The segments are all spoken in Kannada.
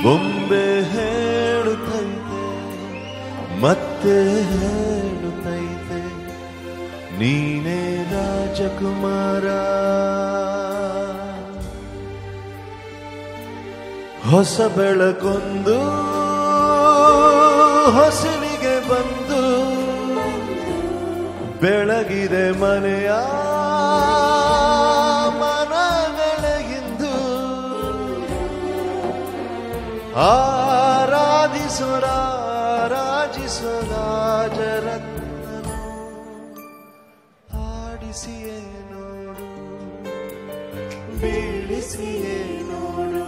ಬೊಂಬೆ ಹೇಳುತ್ತೈತೆ ಮತ್ತೆ ಹೇಳುತ್ತೈತೆ ನೀನೇ ರಾಜಕುಮಾರ ಹೊಸ ಬೆಳಕೊಂದು ಹೊಸಲಿಗೆ ಬಂದು ಬೆಳಗಿದೆ ಮನೆಯ ಮನಗಳಿಂದು ಆರಾಧಿಸರಾಜಿಸರಾಜರತ್ನನು ಆಡಿಸಿಯೇ ನೋಡು ಬೀಳಿಸಿಯೇ ನೋಡು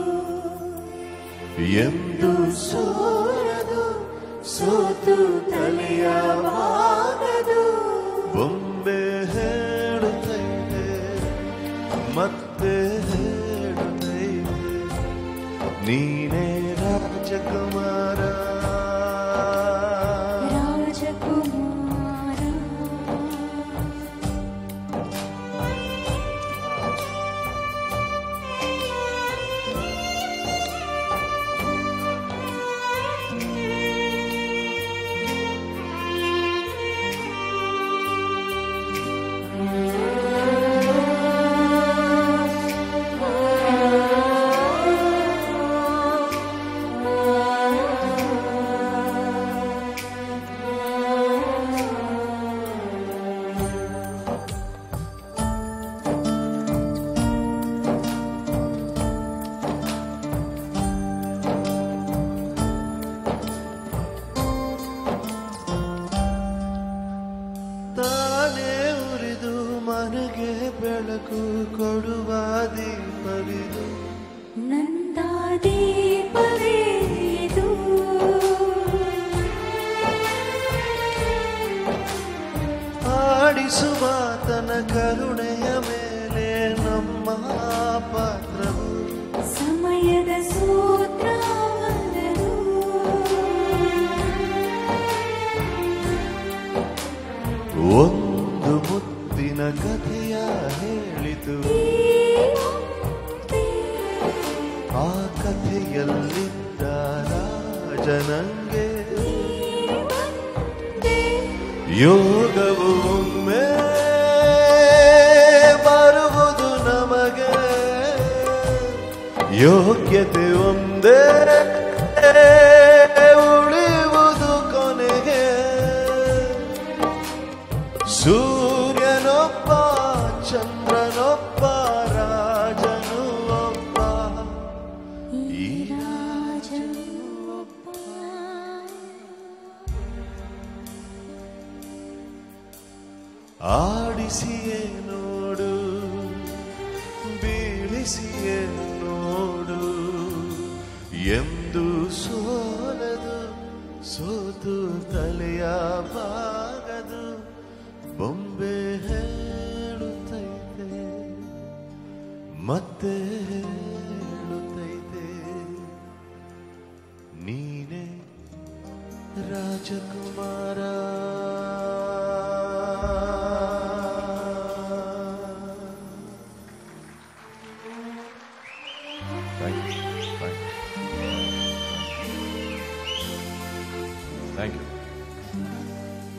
ಎಂದು ಸೋರದು ಸೋತು ತಲೆಯವಾಗದು ಬೊಂಬೆ ಹೇಳುತ್ತೈತೆ ಮತ್ತೆ ಹೇಳುತ್ತೈತೆ ನೀನೇ ರಾಜಕುಮಾರ ರಾಜಕುಮಾರ ತಾನೇ ಉರಿದು ಮನೆಗೆ ಬೆಳಕು ಕೊಡುವ ದೀಪವಿದು ನಂದ ದೀಪವೇದು ಆಡಿಸುವ ತನ ಕರುಣೆಯ ಮೇಲೆ ನಮ್ಮ ಪಾತ್ರವು ಸಮಯದ ಸೂತ್ರವಲ್ಲದು ಒಂದು ಮುತ್ತಿನ ಕಥೆಯ ಹೇಳಿತು ಈ ಒಂದೇ ಆ ಕಥೆಯಲ್ಲಿದ್ದ ರಾಜನಂಗೆ ಒಂದೇ ಯೋಗವು ಒಮ್ಮೆ ಬರುವುದು ನಮಗೆ ಯೋಗ್ಯತೆ ಒಂದೇ ಉಳಿಯುವುದು ಕೊನೆಗೆ ಸೂರ್ಯನೊಬ್ಬ ಚಂದ್ರನೊಬ್ಬ ರಾಜನು ಒಬ್ಬ ಈ ರಾಜನು ಒಬ್ಬ. ಆಡಿಸಿಯೇ ನೋಡು ಬೀಳಿಸಿಯೇ ನೋಡು ಎಂದು ಸೋಲದು ಸೋತು ತಲೆಯ ಬಾಗದು ಬೊಂಬೆ ಹೇಳುತ್ತೈತೆ ಮತ್ತೆ ಹೇಳುತ್ತೈತೆ ನೀನೇ ರಾಜಕುಮಾರ Thank you. Thank you. Thank you.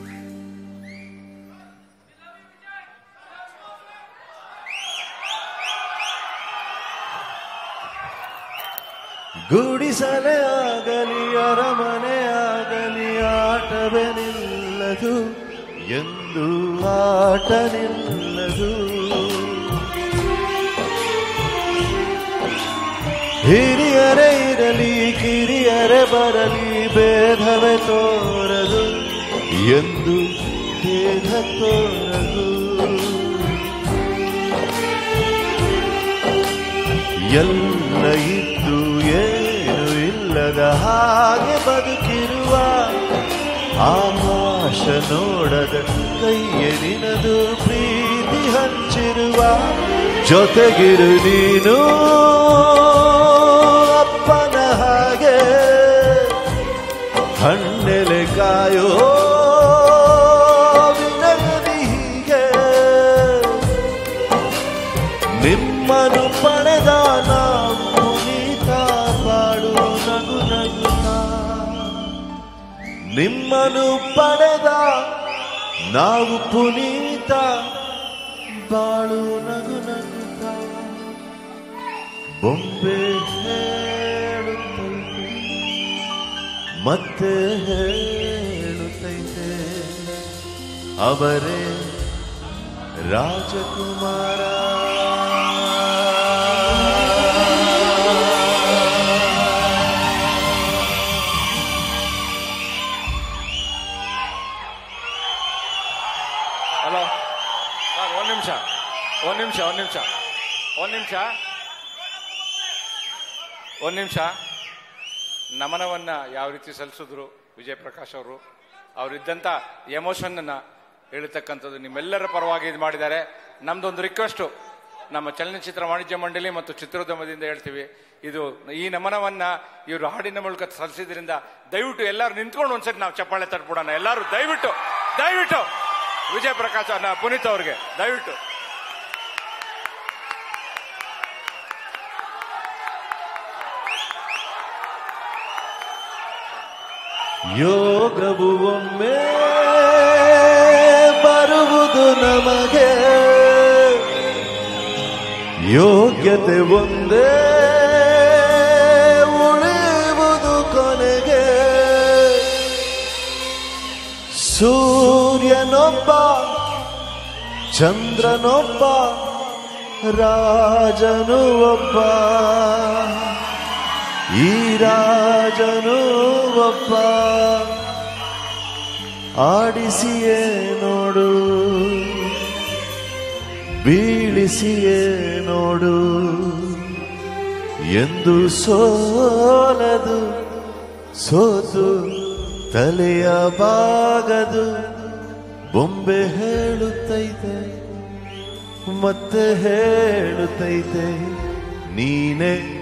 ಗುಡಿಸಲೇ ಆಗಲಿ ಅರಮನೆ ಆಗಲಿ ಆಟವೇ ನಿಲ್ಲದು ಎಂದು ಆಟ ನಿಲ್ಲದು ಹಿರಿಯರೇ ಇರಲಿ ಕಿರಿಯರೇ ಬರಲಿ ಭೇದವೇ ತೋರದು ಎಂದು ಭೇದ ತೋರದು ಎಲ್ಲ ಇದ್ದು ಏನು ಇಲ್ಲದ ಹಾಗೆ ಬದುಕಿರುವ ಆಕಾಶ ನೋಡದ ಕೈಯರಿನದು ಪ್ರೀತಿ ಹಂಚಿರುವ ಜೊತೆಗಿರು ನೀನು ಅಪ್ಪನ ಹಾಗೆ ಹಣ್ಣೆಲೆ ಕಾಯೋ ವಿನಯದಿ ಹೀಗೆ ನಿಮ್ಮನು ಪಡೆದ ನಾವು ನೀತ ಪಾಡು ನಗು ನಿಮ್ಮನು ಪಡೆದ ನಾವು ಪುನೀತ ಬಾಳು ನಗು ನಗುತ್ತ ಬೊಂಬೆ ಹೇಳುತ್ತೈತೆ ಮತ್ತೆ ಹೇಳುತ್ತೈತೆ ಅವರೇ ರಾಜಕುಮಾರ ಹಲೋ ಸರ್ ಒಂದು ನಿಮಿಷ ಒಂದು ನಿಮಿಷ ಒಂದು ನಿಮಿಷ ಒಂದು ನಿಮಿಷ ಒಂದು ನಿಮಿಷ ನಮನವನ್ನು ಯಾವ ರೀತಿ ಸಲ್ಲಿಸಿದ್ರು ವಿಜಯ್ ಪ್ರಕಾಶ್ ಅವರು ಅವರಿದ್ದಂಥ ಎಮೋಷನ್ನ ಹೇಳ್ತಕ್ಕಂಥದ್ದು ನಿಮ್ಮೆಲ್ಲರ ಪರವಾಗಿ ಇದು ಮಾಡಿದ್ದಾರೆ ನಮ್ದೊಂದು ರಿಕ್ವೆಸ್ಟು ನಮ್ಮ ಚಲನಚಿತ್ರ ವಾಣಿಜ್ಯ ಮಂಡಳಿ ಮತ್ತು ಚಿತ್ರೋದ್ಯಮದಿಂದ ಹೇಳ್ತೀವಿ ಇದು ಈ ನಮನವನ್ನ ಇವರು ಹಾಡಿನ ಮೂಲಕ ಸಲ್ಲಿಸಿದ್ರಿಂದ ದಯವಿಟ್ಟು ಎಲ್ಲರೂ ನಿಂತ್ಕೊಂಡು ಒಂದ್ಸರಿ ನಾವು ಚಪ್ಪಾಳೆ ತಟ್ಬಿಡೋಣ ಎಲ್ಲರೂ ದಯವಿಟ್ಟು ದಯವಿಟ್ಟು ವಿಜಯ್ ಪ್ರಕಾಶ್ ಅನ್ನ ಪುನೀತ್ ಅವ್ರಿಗೆ ದಯವಿಟ್ಟು ಯೋಗವು ಒಮ್ಮೆ ಬರುವುದು ನಮಗೆ ಯೋಗ್ಯತೆ ಒಂದೇ ಉಳಿಯುವುದು ಕೊನೆಗೆ ಸೂರ್ಯನೊಬ್ಬ ಚಂದ್ರನೊಬ್ಬ ರಾಜನು ಒಬ್ಬ ಈ ರಾಜನು ಒಬ್ಬ ಆಡಿಸಿಯೇ ನೋಡು ಬೀಳಿಸಿಯೇ ನೋಡು ಎಂದು ಸೋಲದು ಸೋತು ತಲೆಯ ಬಾಗದು ಬೊಂಬೆ ಹೇಳುತ್ತೈತೆ ಮತ್ತೆ ಹೇಳುತ್ತೈತೆ ನೀನೆ